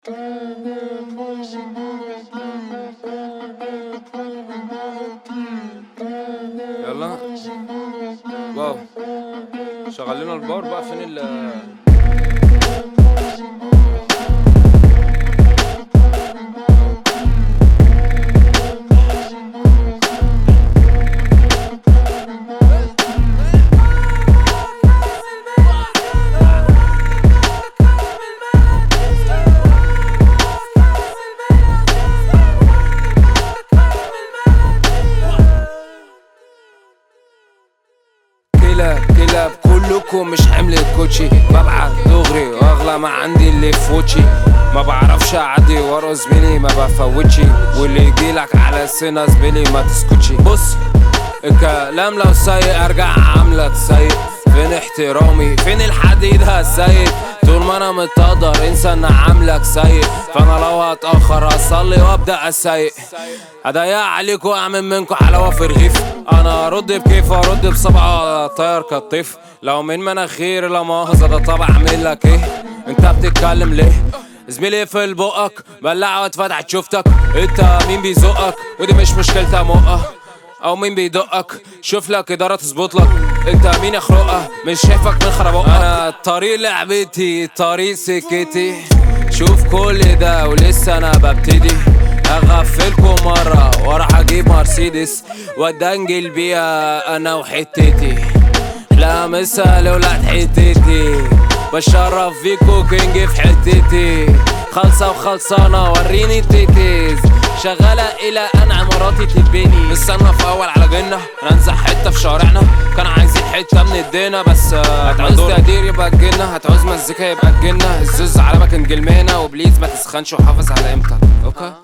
يلا واو شغل لنا البار بقى فين ال كلاب كلاب كلكم مش حمل الكوتشي ببعت دغري واغلى ما عندي اللي في وشي ما بعرفش اعدي ورا زميلي ما بفوتش واللي يجيلك على سنة زميلي ما تسكتش بص الكلام لو سيء ارجع عاملك سيء فين احترامي فين الحديد هالسيد طول ما انا متقدر انسى ان عاملك سيء فانا لو هتاخر اصلي وابدا اسيء هضيق عليكم واعمل منكم حلاوه في رغيف انا ارد بكيف ارد بصبعه طاير كالطيف لو من مناخير لا مؤاخذه ده طبع اعمل لك ايه انت بتتكلم ليه زميلي في بقك بلعه واتفتحت شفتك انت مين بيزقك ودي مش مشكلتها مقه او مين بيدقك شوف لك اداره تظبط لك انت مين يخرقها مش شايفك من خربوقك انا طريق لعبتي طريق سكتي شوف كل ده ولسه انا ببتدي هغفلكم مرة واروح اجيب مرسيدس وادنجل بيها انا وحتتي لا مثال ولاد حتتي بشرف فيكو كينج في حتتي خالصة وخلصانة وريني التيتيز شغالة إلى أن عماراتي تتبني نستنى في أول على جنة ننزح حتة في شوارعنا كان عايزين حتة من الدنيا بس آه، هتعوز تقدير يبقى الجنة هتعوز مزيكا يبقى الجنة الزوز على مكان جلمانة وبليز ما تسخنش وحافظ على قيمتك أوكي